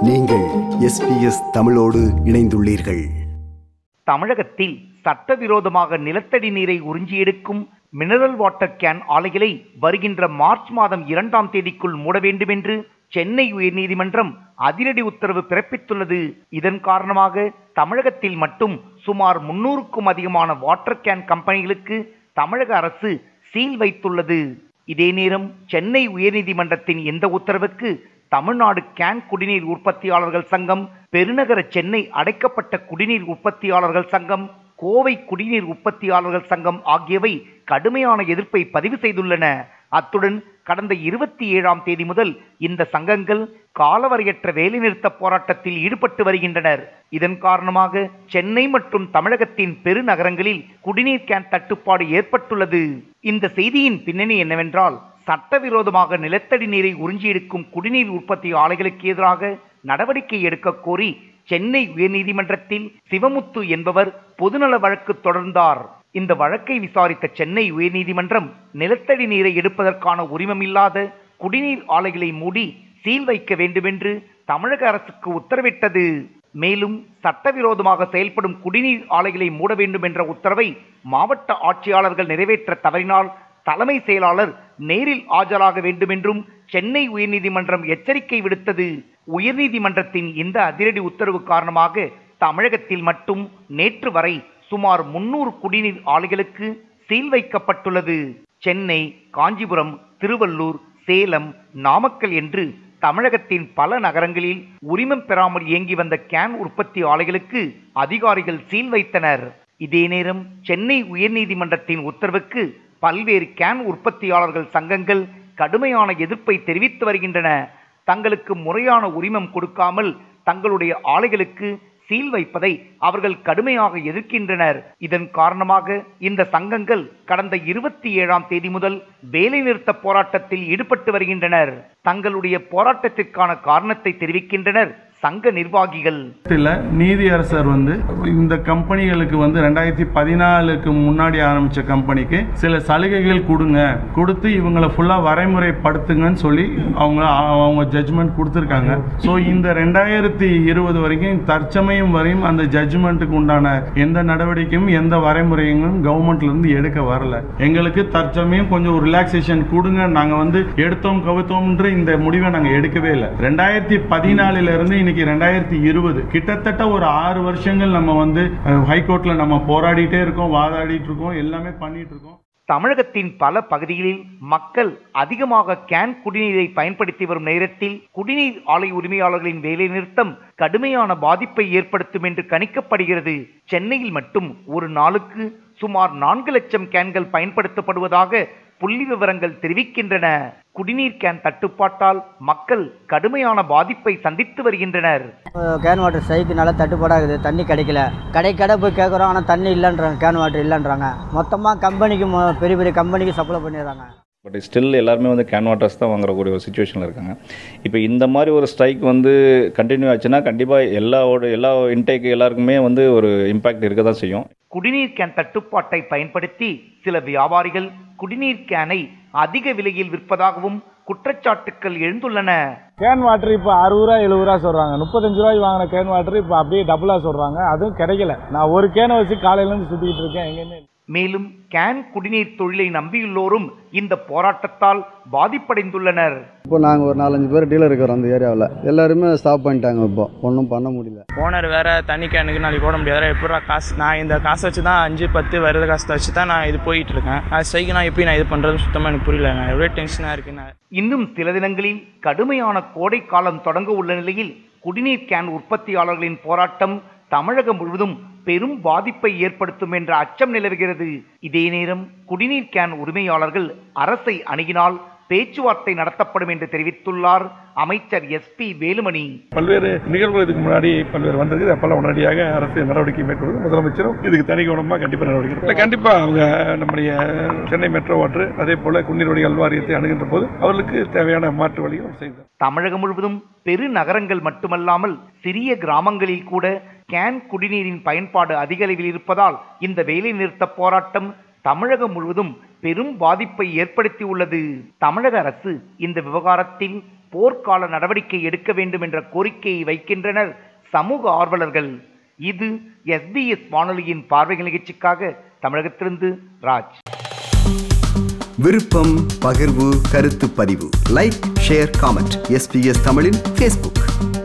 நீங்கள் எஸ்பிஎஸ் தமிழோடு இணைந்துள்ளீர்கள் தமிழகத்தில் சட்டவிரோதமாக நிலத்தடி நீரை உறிஞ்சி எடுக்கும் மினரல் வாட்டர் கேன் ஆலைகளை வருகின்ற மார்ச் மாதம் இரண்டாம் தேதிக்குள் மூட வேண்டும் என்று சென்னை உயர்நீதிமன்றம் அதிரடி உத்தரவு பிறப்பித்துள்ளது இதன் காரணமாக தமிழகத்தில் மட்டும் சுமார் முன்னூறுக்கும் அதிகமான வாட்டர் கேன் கம்பெனிகளுக்கு தமிழக அரசு சீல் வைத்துள்ளது இதே நேரம் சென்னை உயர்நீதிமன்றத்தின் இந்த உத்தரவுக்கு தமிழ்நாடு கேன் குடிநீர் உற்பத்தியாளர்கள் சங்கம் பெருநகர சென்னை அடைக்கப்பட்ட குடிநீர் உற்பத்தியாளர்கள் சங்கம் கோவை குடிநீர் உற்பத்தியாளர்கள் சங்கம் ஆகியவை கடுமையான எதிர்ப்பை பதிவு செய்துள்ளன அத்துடன் கடந்த இருபத்தி ஏழாம் தேதி முதல் இந்த சங்கங்கள் காலவரையற்ற வேலைநிறுத்த போராட்டத்தில் ஈடுபட்டு வருகின்றனர் இதன் காரணமாக சென்னை மற்றும் தமிழகத்தின் பெருநகரங்களில் குடிநீர் கேன் தட்டுப்பாடு ஏற்பட்டுள்ளது இந்த செய்தியின் பின்னணி என்னவென்றால் சட்டவிரோதமாக நிலத்தடி நீரை உறிஞ்சி எடுக்கும் குடிநீர் உற்பத்தி ஆலைகளுக்கு எதிராக நடவடிக்கை எடுக்க கோரி சென்னை உயர்நீதிமன்றத்தில் சிவமுத்து என்பவர் பொதுநல வழக்கு தொடர்ந்தார் இந்த வழக்கை விசாரித்த சென்னை உயர்நீதிமன்றம் நிலத்தடி நீரை எடுப்பதற்கான உரிமமில்லாத குடிநீர் ஆலைகளை மூடி சீல் வைக்க வேண்டுமென்று தமிழக அரசுக்கு உத்தரவிட்டது மேலும் சட்டவிரோதமாக செயல்படும் குடிநீர் ஆலைகளை மூட வேண்டும் என்ற உத்தரவை மாவட்ட ஆட்சியாளர்கள் நிறைவேற்ற தவறினால் தலைமை செயலாளர் நேரில் ஆஜராக வேண்டுமென்றும் சென்னை உயர்நீதிமன்றம் எச்சரிக்கை விடுத்தது உயர்நீதிமன்றத்தின் இந்த அதிரடி உத்தரவு காரணமாக தமிழகத்தில் மட்டும் நேற்று வரை சுமார் முன்னூறு குடிநீர் ஆலைகளுக்கு சீல் வைக்கப்பட்டுள்ளது சென்னை காஞ்சிபுரம் திருவள்ளூர் சேலம் நாமக்கல் என்று தமிழகத்தின் பல நகரங்களில் உரிமம் பெறாமல் இயங்கி வந்த கேன் உற்பத்தி ஆலைகளுக்கு அதிகாரிகள் சீல் வைத்தனர் இதே நேரம் சென்னை உயர்நீதிமன்றத்தின் உத்தரவுக்கு பல்வேறு கேன் உற்பத்தியாளர்கள் சங்கங்கள் கடுமையான எதிர்ப்பை தெரிவித்து வருகின்றன தங்களுக்கு முறையான உரிமம் கொடுக்காமல் தங்களுடைய ஆலைகளுக்கு சீல் வைப்பதை அவர்கள் கடுமையாக எதிர்க்கின்றனர் இதன் காரணமாக இந்த சங்கங்கள் கடந்த இருபத்தி ஏழாம் தேதி முதல் வேலைநிறுத்த போராட்டத்தில் ஈடுபட்டு வருகின்றனர் தங்களுடைய போராட்டத்திற்கான காரணத்தை தெரிவிக்கின்றனர் சங்க நிர்வாகிகள் இல்ல நீதியரசர் வந்து இந்த கம்பெனிகளுக்கு வந்து ரெண்டாயிரத்தி பதினாலுக்கு முன்னாடி ஆரம்பிச்ச கம்பெனிக்கு சில சலுகைகள் கொடுங்க கொடுத்து இவங்களை ஃபுல்லா வரைமுறைப்படுத்துங்கன்னு சொல்லி அவங்க அவங்க ஜட்ஜ்மெண்ட் கொடுத்துருக்காங்க ஸோ இந்த ரெண்டாயிரத்தி இருபது வரைக்கும் தற்சமயம் வரையும் அந்த ஜட்ஜ்மெண்ட்டுக்கு உண்டான எந்த நடவடிக்கையும் எந்த வரைமுறையும் கவர்மெண்ட்ல இருந்து எடுக்க வரல எங்களுக்கு தற்சமயம் கொஞ்சம் ரிலாக்ஸேஷன் கொடுங்க நாங்க வந்து எடுத்தோம் கவுத்தோம்ன்ற இந்த முடிவை நாங்க எடுக்கவே இல்லை ரெண்டாயிரத்தி பதினாலுல இருந்து இன்னைக்கு ரெண்டாயிரத்தி இருபது கிட்டத்தட்ட ஒரு ஆறு வருஷங்கள் நம்ம வந்து ஹைகோர்ட்ல நம்ம போராடிட்டே இருக்கோம் வாதாடிட்டு இருக்கோம் எல்லாமே பண்ணிட்டு இருக்கோம் தமிழகத்தின் பல பகுதிகளில் மக்கள் அதிகமாக கேன் குடிநீரை பயன்படுத்தி வரும் நேரத்தில் குடிநீர் ஆலை உரிமையாளர்களின் வேலைநிறுத்தம் கடுமையான பாதிப்பை ஏற்படுத்தும் என்று கணிக்கப்படுகிறது சென்னையில் மட்டும் ஒரு நாளுக்கு சுமார் நான்கு லட்சம் கேன்கள் பயன்படுத்தப்படுவதாக புள்ளி விவரங்கள் தெரிவிக்கின்றன குடிநீர் கேன் தட்டுப்பாட்டால் மக்கள் கடுமையான பாதிப்பை சந்தித்து வருகின்றனர் கேன் வாட்டர் ஸ்ட்ரைக்குனால தட்டுப்பாடாகுது தண்ணி கிடைக்கல கடை கடை போய் கேட்குறோம் ஆனால் தண்ணி இல்லைன்றாங்க கேன் வாட்டர் இல்லைன்றாங்க மொத்தமாக கம்பெனிக்கு மொ- பெரிய பெரிய கம்பெனிக்கு சப்ளை பண்ணிடுறாங்க பட் ஸ்டில் எல்லாருமே வந்து கேன் வாட்டர்ஸ் தான் வாங்குறக்கூடிய ஒரு சுச்சுவேஷனில் இருக்காங்க இப்போ இந்த மாதிரி ஒரு ஸ்ட்ரைக் வந்து கண்டினியூ ஆச்சுன்னா கண்டிப்பாக எல்லாவோட எல்லா இன்டேக் எல்லாருக்குமே வந்து ஒரு இம்பேக்ட் இருக்க தான் செய்யும் குடிநீர் கேன் தட்டுப்பாட்டை பயன்படுத்தி சில வியாபாரிகள் குடிநீர் கேனை அதிக விலையில் விற்பதாகவும் குற்றச்சாட்டுக்கள் எழுந்துள்ளன கேன் வாட்டர் இப்போ அறுபது ரூபா எழுபது ரூபா சொல்கிறாங்க முப்பத்தஞ்சு ரூபாய்க்கு வாங்கின கேன் வாட்டர் இப்போ அப்படியே டபுளாக சொல்கிறாங்க அதுவும் கிடைக்கல நான் ஒரு கேனை வச்சு காலையிலேருந்து சுற்றிக்கிட்டு இருக்கேன் எங்கேயுமே மேலும் கேன் குடிநீர் தொழிலை நம்பியுள்ளோரும் இந்த போராட்டத்தால் பாதிப்படைந்துள்ளனர் இப்போ நாங்கள் ஒரு நாலஞ்சு பேர் டீலர் இருக்கிறோம் அந்த ஏரியாவில் எல்லாருமே ஸ்டாப் பண்ணிட்டாங்க இப்போ ஒன்றும் பண்ண முடியல ஓனர் வேற தண்ணி கேனுக்கு நாளைக்கு போட முடியாது எப்படா காசு நான் இந்த காசை வச்சு தான் அஞ்சு பத்து வருது காசு வச்சு தான் நான் இது போயிட்டு இருக்கேன் அது ஸ்ட்ரைக்கு நான் எப்படி நான் இது பண்ணுறது சுத்தமாக எனக்கு புரியல நான் எவ்வளோ டென்ஷனாக இருக்கு நான் இன்னும் சில தினங்களில் கடுமையான கோடை காலம் தொடங்க உள்ள நிலையில் குடிநீர் கேன் உற்பத்தியாளர்களின் போராட்டம் தமிழகம் முழுவதும் பெரும் பாதிப்பை ஏற்படுத்தும் என்ற அச்சம் நிலவுகிறது இதே நேரம் குடிநீர் கேன் உரிமையாளர்கள் அரசை அணுகினால் பேச்சுவார்த்தை நடத்தப்படும் என்று தெரிவித்துள்ளார் அமைச்சர் எஸ்பி வேலுமணி பல்வேறு நிகழ்வுகள் இதுக்கு முன்னாடி பல்வேறு வந்திருக்கு அப்பெல்லாம் உடனடியாக அரசு நடவடிக்கை மேற்கொள்வது முதலமைச்சரும் இதுக்கு தனி கவனமாக கண்டிப்பாக நடவடிக்கை எடுப்பார். கண்டிப்பாக அவங்க நம்முடைய சென்னை மெட்ரோ வாட்டர் அதே போல குடிநீர் வடிகால் வாரியத்தை அணுகின்ற போது அவர்களுக்கு தேவையான மாற்று வழிகள் செய்தார் தமிழகம் முழுவதும் பெருநகரங்கள் மட்டுமல்லாமல் சிறிய கிராமங்களில் கூட கேன் குடிநீரின் பயன்பாடு அதிக அளவில் இருப்பதால் இந்த வேலைநிறுத்த போராட்டம் தமிழகம் முழுவதும் பெரும் பாதிப்பை ஏற்படுத்தி உள்ளது தமிழக அரசு இந்த விவகாரத்தில் போர்க்கால நடவடிக்கை எடுக்க வேண்டும் என்ற கோரிக்கையை வைக்கின்றனர் சமூக ஆர்வலர்கள் இது எஸ்பிஎஸ் வானொலியின் பார்வைகள் நிகழ்ச்சிக்காக தமிழகத்திலிருந்து ராஜ் விருப்பம் பகிர்வு கருத்து பதிவு லைக் ஷேர் காமெண்ட் எஸ்பிஎஸ் தமிழின் ஃபேஸ்புக்